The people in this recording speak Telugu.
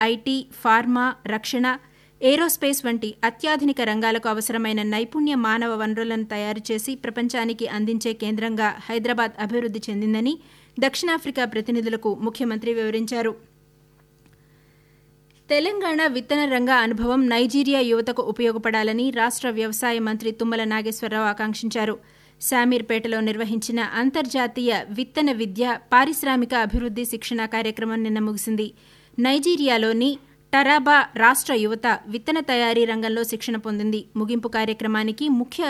ఐటీ ఫార్మా రక్షణ ఏరోస్పేస్ వంటి అత్యాధునిక రంగాలకు అవసరమైన నైపుణ్య మానవ వనరులను తయారు చేసి ప్రపంచానికి అందించే కేంద్రంగా హైదరాబాద్ అభివృద్ది చెందిందని దక్షిణాఫ్రికా ప్రతినిధులకు ముఖ్యమంత్రి వివరించారు తెలంగాణ విత్తన రంగ అనుభవం నైజీరియా యువతకు ఉపయోగపడాలని రాష్ట్ర వ్యవసాయ మంత్రి తుమ్మల నాగేశ్వరరావు ఆకాంక్షించారు శామీర్పేటలో నిర్వహించిన అంతర్జాతీయ విత్తన విద్య పారిశ్రామిక అభివృద్ది శిక్షణ కార్యక్రమం నిన్న ముగిసింది నైజీరియాలోని టరాబా రాష్ట్ర యువత విత్తన తయారీ రంగంలో శిక్షణ పొందింది ముగింపు కార్యక్రమానికి ముఖ్య